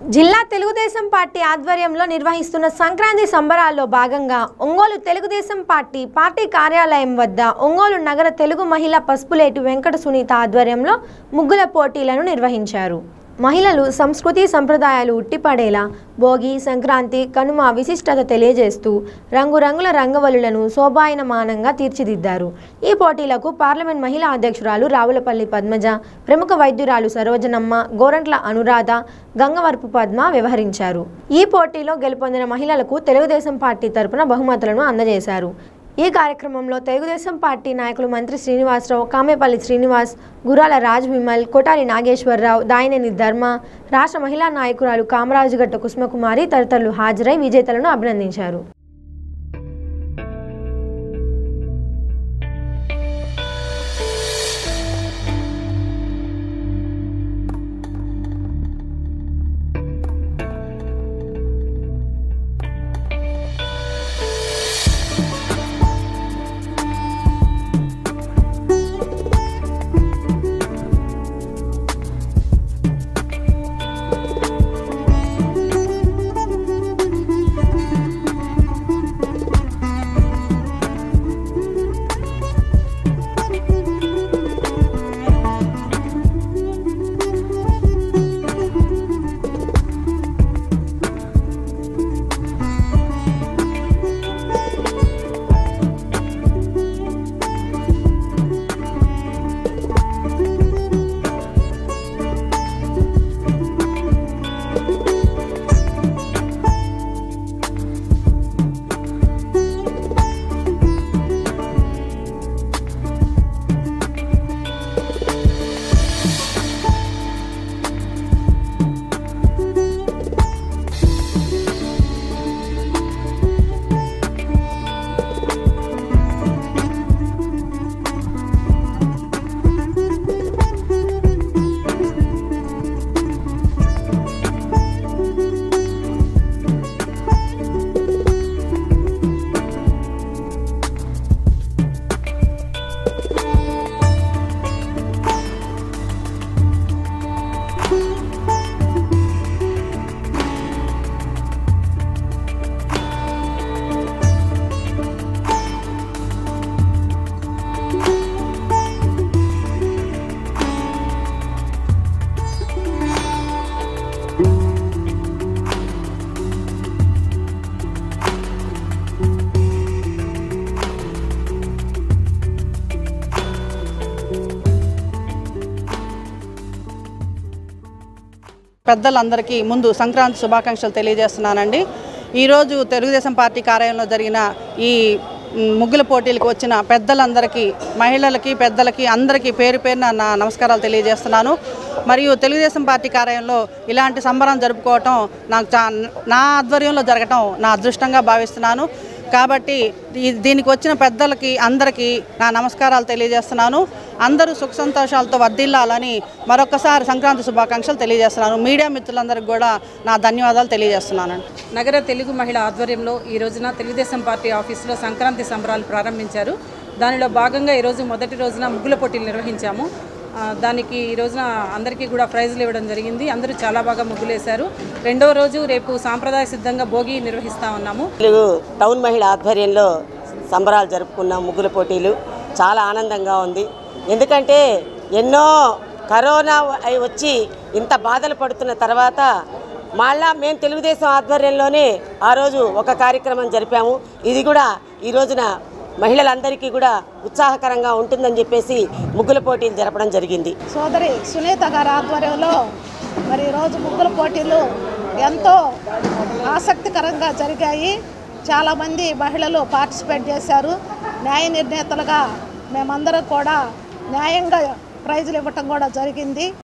జిల్లా తెలుగుదేశం పార్టీ ఆధ్వర్యంలో నిర్వహిస్తున్న సంక్రాంతి సంబరాల్లో భాగంగా ఒంగోలు తెలుగుదేశం పార్టీ పార్టీ కార్యాలయం వద్ద ఒంగోలు నగర తెలుగు మహిళ పసుపులేటి వెంకట సునీత ఆధ్వర్యంలో ముగ్గుల పోటీలను నిర్వహించారు మహిళలు సంస్కృతి సంప్రదాయాలు ఉట్టిపడేలా భోగి సంక్రాంతి కనుమ విశిష్టత తెలియజేస్తూ రంగురంగుల రంగవల్లులను శోభాయనమానంగా తీర్చిదిద్దారు ఈ పోటీలకు పార్లమెంట్ మహిళా అధ్యక్షురాలు రావులపల్లి పద్మజ ప్రముఖ వైద్యురాలు సరోజనమ్మ గోరంట్ల అనురాధ గంగవరపు పద్మ వ్యవహరించారు ఈ పోటీలో గెలుపొందిన మహిళలకు తెలుగుదేశం పార్టీ తరపున బహుమతులను అందజేశారు ఈ కార్యక్రమంలో తెలుగుదేశం పార్టీ నాయకులు మంత్రి శ్రీనివాసరావు కామేపల్లి శ్రీనివాస్ గురాల రాజ్ విమల్ కొటారి నాగేశ్వరరావు దాయినేని ధర్మ రాష్ట్ర మహిళా నాయకురాలు కామరాజుగట్ట కుసుమకుమారి తదితరులు హాజరై విజేతలను అభినందించారు పెద్దలందరికీ ముందు సంక్రాంతి శుభాకాంక్షలు తెలియజేస్తున్నానండి ఈరోజు తెలుగుదేశం పార్టీ కార్యాలయంలో జరిగిన ఈ మ్, ముగ్గుల పోటీలకు వచ్చిన పెద్దలందరికీ మహిళలకి పెద్దలకి అందరికీ పేరు పేరున నా నమస్కారాలు తెలియజేస్తున్నాను మరియు తెలుగుదేశం పార్టీ కార్యాలయంలో ఇలాంటి సంబరం జరుపుకోవటం నాకు చా నా ఆధ్వర్యంలో జరగటం నా అదృష్టంగా భావిస్తున్నాను కాబట్టి ఈ- దీనికి వచ్చిన పెద్దలకి అందరికీ నా నమస్కారాలు తెలియజేస్తున్నాను అందరూ సుఖ సంతోషాలతో వర్ధిల్లాలని మరొకసారి సంక్రాంతి శుభాకాంక్షలు తెలియజేస్తున్నాను మీడియా మిత్రులందరికీ కూడా నా ధన్యవాదాలు తెలియజేస్తున్నానండి నగర తెలుగు మహిళ ఆధ్వర్యంలో ఈ రోజున తెలుగుదేశం పార్టీ ఆఫీసులో సంక్రాంతి సంబరాలు ప్రారంభించారు దానిలో భాగంగా ఈరోజు మొదటి రోజున ముగ్గుల పోటీలు నిర్వహించాము ఆ, దానికి ఈ రోజున అందరికీ కూడా ప్రైజులు ఇవ్వడం జరిగింది అందరూ చాలా బాగా ముగ్గులేశారు రెండవ రోజు రేపు సాంప్రదాయ సిద్ధంగా భోగి నిర్వహిస్తా ఉన్నాము తెలుగు టౌన్ మహిళ ఆధ్వర్యంలో సంబరాలు జరుపుకున్నాం ముగ్గుల పోటీలు చాలా ఆనందంగా ఉంది ఎందుకంటే ఎన్నో కరోనా అయి వచ్చి ఇంత బాధలు పడుతున్న తర్వాత మళ్ళా మేము తెలుగుదేశం ఆధ్వర్యంలోనే ఆ రోజు ఒక కార్యక్రమం జరిపాము ఇది కూడా ఈ రోజున మహిళలందరికీ కూడా ఉత్సాహకరంగా ఉంటుందని చెప్పేసి ముగ్గుల పోటీలు జరపడం జరిగింది సోదరి సునీత గారి ఆధ్వర్యంలో మరి ఈరోజు ముగ్గుల పోటీలు ఎంతో ఆసక్తికరంగా జరిగాయి చాలామంది మహిళలు పార్టిసిపేట్ చేశారు న్యాయ నిర్ణేతలుగా మేమందరం కూడా న్యాయంగా ప్రైజులు ఇవ్వటం కూడా జరిగింది